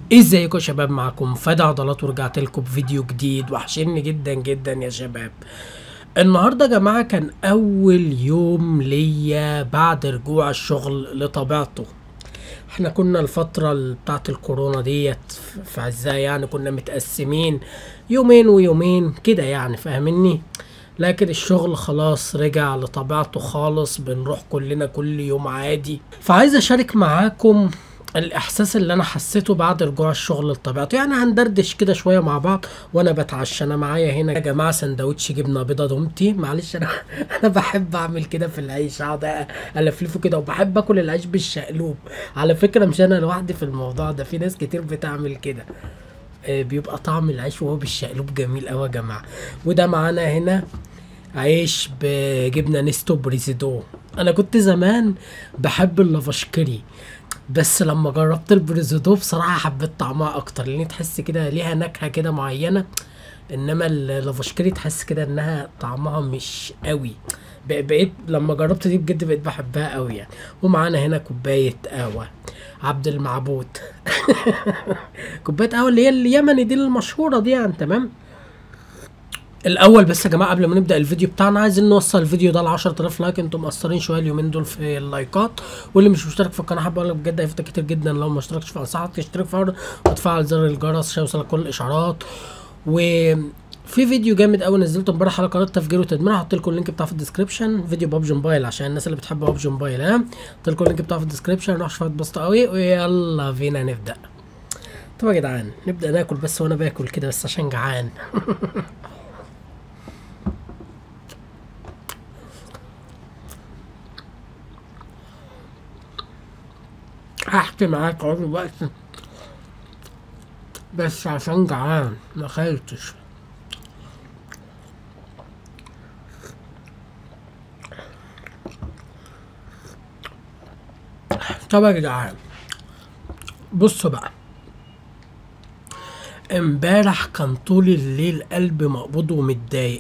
ازيكم يا شباب معكم فادي عضلات ورجعت لكم بفيديو جديد وحشني جدا جدا يا شباب النهارده يا جماعه كان اول يوم ليا بعد رجوع الشغل لطبيعته احنا كنا الفترة ال- بتاعت الكورونا ديت في عزها يعني كنا متقسمين يومين ويومين كده يعني فاهمني لكن الشغل خلاص رجع لطبيعته خالص بنروح كلنا كل يوم عادي فعايز اشارك معاكم الاحساس اللي انا حسيته بعد رجوع الشغل لطبيعته يعني هندردش كده شويه مع بعض وانا بتعشى انا معايا هنا يا جماعه سندوتش جبنه بيضه دومتي معلش انا انا بحب اعمل كده في العيش اقعد الفلفه كده وبحب اكل العيش بالشقلوب على فكره مش انا لوحدي في الموضوع ده في ناس كتير بتعمل كده آه، بيبقى طعم العيش وهو بالشقلوب جميل قوي يا جماعه وده معانا هنا عيش بجبنه نستو بريزيدو انا كنت زمان بحب اللافاشكري بس لما جربت البريزيدو بصراحه حبيت طعمها اكتر لان تحس كده ليها نكهه كده معينه انما اللافاشكري تحس كده انها طعمها مش قوي بق- بقيت لما جربت دي بجد بقيت بحبها قوي يعني ومعانا هنا كوبايه قهوه عبد المعبود كوبايه قهوه اللي هي اليمني دي المشهوره دي يعني تمام الاول بس يا جماعه قبل ما نبدا الفيديو بتاعنا عايزين نوصل الفيديو ده ل 10000 لايك انتم مقصرين شويه اليومين دول في اللايكات واللي مش مشترك في القناه حابب اقول لك بجد هيفوتك كتير جدا لو ما اشتركتش فانصحك تشترك فورا وتفعل زر الجرس عشان يوصلك كل الاشعارات و في فيديو جامد قوي نزلته امبارح على قناه تفجير وتدمير هحط لكم اللينك بتاعه في الديسكربشن فيديو بابجي موبايل عشان الناس اللي بتحب بابجي موبايل ها هحط لكم اللينك بتاعه في الديسكربشن روح شويه اتبسطوا قوي ويلا بينا نبدا طب يا جدعان نبدا ناكل بس وانا باكل كده بس عشان جعان هحكي معاك اهو دلوقتي بس عشان جعان ما اكلتش طب يا جدعان بصوا بقى امبارح كان طول الليل قلبي مقبوض ومتضايق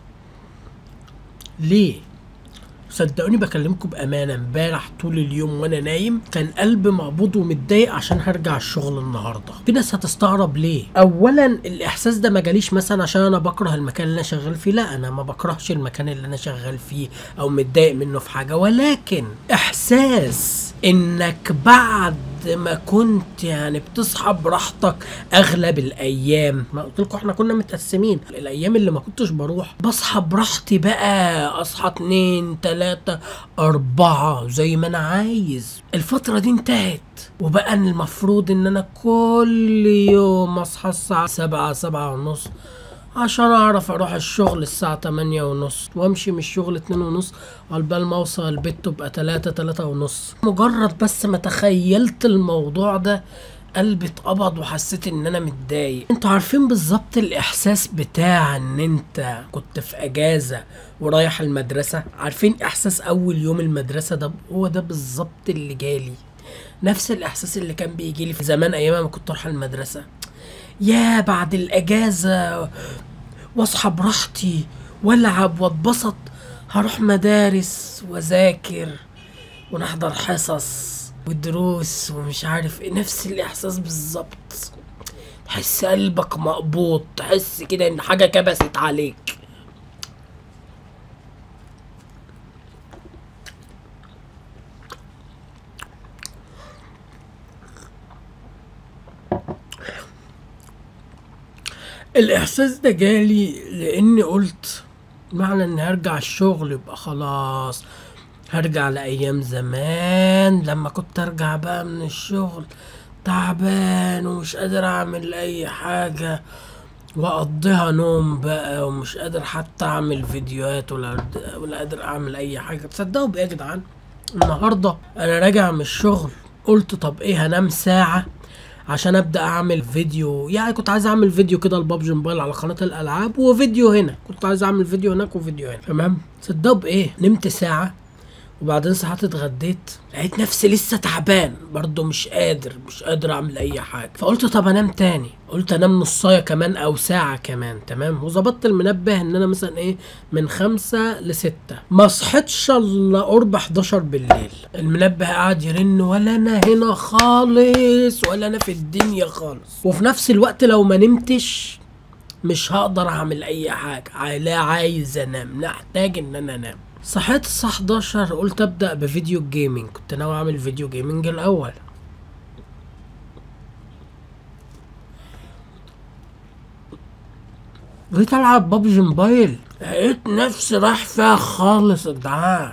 ليه صدقوني بكلمكم بامانه امبارح طول اليوم وانا نايم كان قلبي مقبوض ومتضايق عشان هرجع الشغل النهارده في ناس هتستغرب ليه اولا الاحساس ده ما جاليش مثلا عشان انا بكره المكان اللي انا شغال فيه لا انا ما بكرهش المكان اللي انا شغال فيه او متضايق منه في حاجه ولكن احساس انك بعد ما كنت يعني بتصحى براحتك اغلب الايام ما قلت لكم احنا كنا متقسمين الايام اللي ما كنتش بروح بصحى براحتي بقى اصحى اتنين تلاتة اربعة زي ما انا عايز الفترة دي انتهت وبقى المفروض ان انا كل يوم اصحى الساعة سبعة سبعة ونص عشان اعرف اروح الشغل الساعة تمانية ونص وامشي من الشغل اتنين ونص عقبال ما اوصل البيت تبقى تلاتة تلاتة ونص مجرد بس ما تخيلت الموضوع ده قلبي اتقبض وحسيت ان انا متضايق انتوا عارفين بالظبط الاحساس بتاع ان انت كنت في اجازة ورايح المدرسة عارفين احساس اول يوم المدرسة ده هو ده بالظبط اللي جالي نفس الاحساس اللي كان بيجيلي في زمان ايام ما كنت اروح المدرسة يا بعد الاجازة واصحى براحتي والعب واتبسط هروح مدارس واذاكر ونحضر حصص ودروس ومش عارف ايه نفس الاحساس بالظبط تحس قلبك مقبوض تحس كده ان حاجه كبست عليك الاحساس ده جالي لاني قلت معنى اني هرجع الشغل يبقى خلاص هرجع لايام زمان لما كنت ارجع بقى من الشغل تعبان ومش قادر اعمل اي حاجة واقضيها نوم بقى ومش قادر حتى اعمل فيديوهات ولا ولا قادر اعمل اي حاجة تصدقوا بايه يا جدعان النهاردة انا راجع من الشغل قلت طب ايه هنام ساعة عشان ابدا اعمل فيديو يعني كنت عايز اعمل فيديو كده لبابجي موبايل على قناه الالعاب وفيديو هنا كنت عايز اعمل فيديو هناك وفيديو هنا تمام تصدقوا بايه نمت ساعه وبعدين صحيت اتغديت لقيت نفسي لسه تعبان برضه مش قادر مش قادر اعمل اي حاجه فقلت طب انام تاني قلت انام نصايه كمان او ساعه كمان تمام وظبطت المنبه ان انا مثلا ايه من خمسة لستة ما صحيتش الا قرب 11 بالليل المنبه قاعد يرن ولا انا هنا خالص ولا انا في الدنيا خالص وفي نفس الوقت لو ما نمتش مش هقدر اعمل اي حاجه لا عايز انام لا احتاج ان انا انام صحيت الساعه 11 قلت ابدا بفيديو جيمنج كنت ناوي اعمل فيديو جيمنج الاول جيت العب بابجي موبايل لقيت نفسي رايح فيها خالص يا جدعان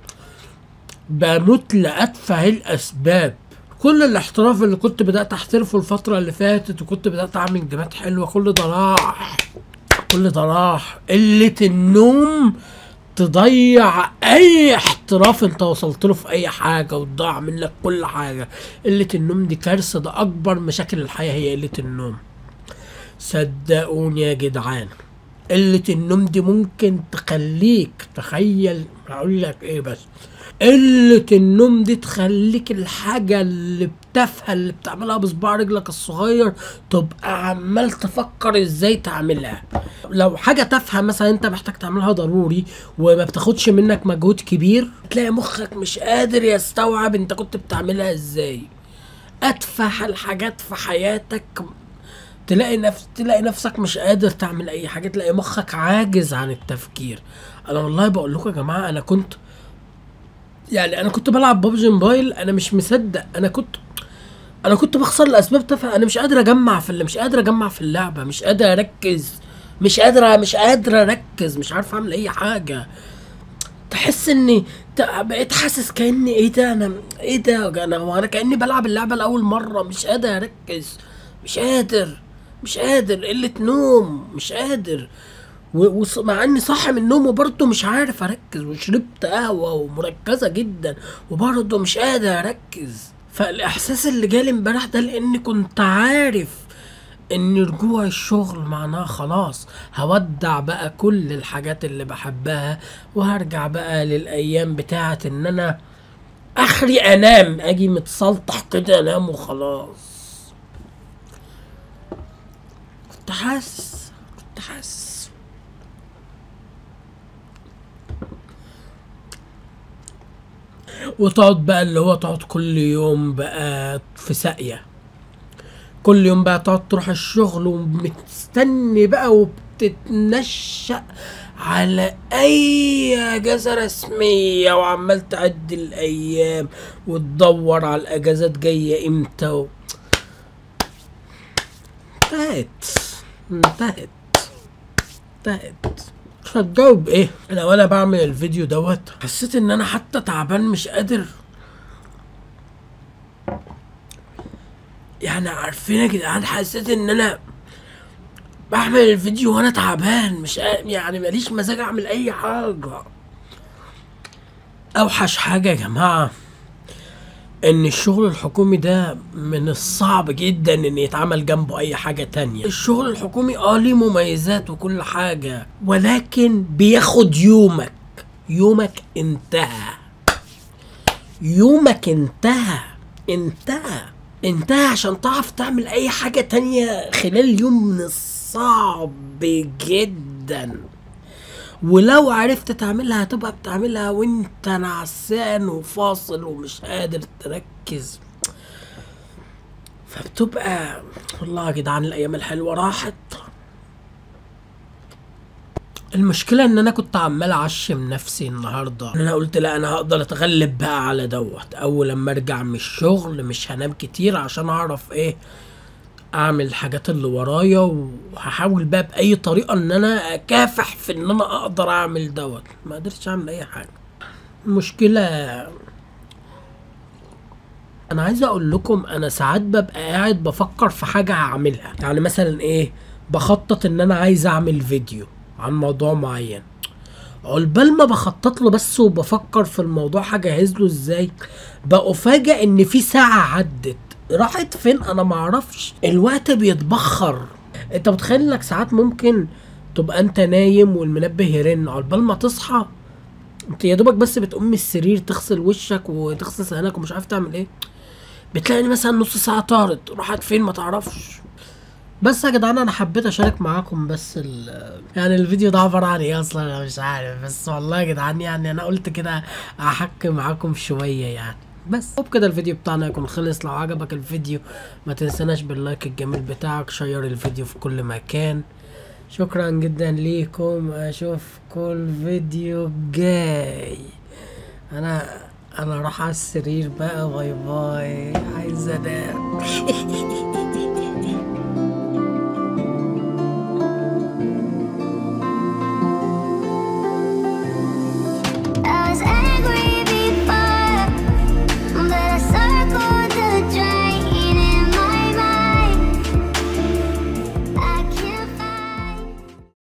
بموت لأتفه الأسباب كل الاحتراف اللي كنت بدأت أحترفه الفترة اللي فاتت وكنت بدأت أعمل جيمات حلوة كل ده راح كل ده راح قلة النوم تضيع أي احتراف أنت وصلت له في أي حاجة وتضيع منك كل حاجة قلة النوم دي كارثة ده أكبر مشاكل الحياة هي قلة النوم صدقوني يا جدعان قلة النوم دي ممكن تخليك تخيل هقول لك ايه بس قلة النوم دي تخليك الحاجة اللي بتافهة اللي بتعملها بصباع رجلك الصغير تبقى عمال تفكر ازاي تعملها لو حاجة تافهة مثلا انت محتاج تعملها ضروري وما بتاخدش منك مجهود كبير تلاقي مخك مش قادر يستوعب انت كنت بتعملها ازاي اتفه الحاجات في حياتك تلاقي نفس تلاقي نفسك مش قادر تعمل اي حاجه تلاقي مخك عاجز عن التفكير انا والله بقول لكم يا جماعه انا كنت يعني انا كنت بلعب ببجي موبايل انا مش مصدق انا كنت انا كنت بخسر لاسباب تافهه انا مش قادر اجمع في اللي مش قادر اجمع في اللعبه مش قادر اركز مش قادر مش قادر اركز مش عارف اعمل اي حاجه تحس اني ت- بقيت حاسس كاني ايه ده انا ايه ده انا هو انا كاني بلعب اللعبه لاول مره مش قادر اركز مش قادر مش قادر قله نوم مش قادر و- وص- مع اني صاحي من النوم وبرضه مش عارف اركز وشربت قهوه ومركزه جدا وبرضه مش قادر اركز فالاحساس اللي جالي امبارح ده لاني كنت عارف ان رجوع الشغل معناه خلاص هودع بقى كل الحاجات اللي بحبها وهرجع بقى للايام بتاعه ان انا اخري انام اجي متسلطح كده انام وخلاص كنت حاسس كنت حاسس وتقعد بقى اللي هو تقعد كل يوم بقى في ساقية كل يوم بقى تقعد تروح الشغل ومستني بقى وبتتنشأ على اي اجازة رسمية وعمال تعد الايام وتدور على الاجازات جاية امتى و... انتهت انتهت انتهت مش هتجاوب ايه انا وانا بعمل الفيديو دوت حسيت ان انا حتى تعبان مش قادر يعني عارفين يا جدعان حسيت ان انا بعمل الفيديو وانا تعبان مش قا- يعني ماليش مزاج اعمل اي حاجه اوحش حاجه يا جماعه ان الشغل الحكومي ده من الصعب جدا ان يتعمل جنبه اي حاجة تانية الشغل الحكومي اه ليه مميزات وكل حاجة ولكن بياخد يومك يومك انتهى يومك انتهى انتهى انتهى عشان تعرف تعمل اي حاجة تانية خلال اليوم من الصعب جدا ولو عرفت تعملها هتبقى بتعملها وانت نعسان وفاصل ومش قادر تركز فبتبقى والله يا جدعان الايام الحلوه راحت المشكلة ان انا كنت عمال اعشم نفسي النهاردة ان انا قلت لا انا هقدر اتغلب بقى على دوت اول لما ارجع من الشغل مش هنام كتير عشان اعرف ايه اعمل الحاجات اللي ورايا وهحاول بقى باي طريقه ان انا اكافح في ان انا اقدر اعمل دوت ما قدرتش اعمل اي حاجه المشكله انا عايز اقول لكم انا ساعات ببقى قاعد بفكر في حاجه هعملها يعني مثلا ايه بخطط ان انا عايز اعمل فيديو عن موضوع معين عقبال ما بخطط له بس وبفكر في الموضوع هجهز له ازاي بأفاجئ ان في ساعة عدت راحت فين انا معرفش الوقت بيتبخر انت متخيل انك ساعات ممكن تبقى انت نايم والمنبه يرن عقبال ما تصحى انت يا دوبك بس بتقوم من السرير تغسل وشك وتغسل سنانك ومش عارف تعمل ايه بتلاقي مثلا نص ساعة طارت راحت فين ما تعرفش بس يا جدعان انا حبيت اشارك معاكم بس ال يعني الفيديو ده عبارة عن ايه اصلا انا مش عارف بس والله يا جدعان يعني انا قلت كده احكي معاكم شوية يعني بس وبكده الفيديو بتاعنا يكون خلص لو عجبك الفيديو ما تنسناش باللايك الجميل بتاعك شير الفيديو في كل مكان شكرا جدا ليكم اشوفكم الفيديو الجاي انا انا راح على السرير بقى باي باي عايز انام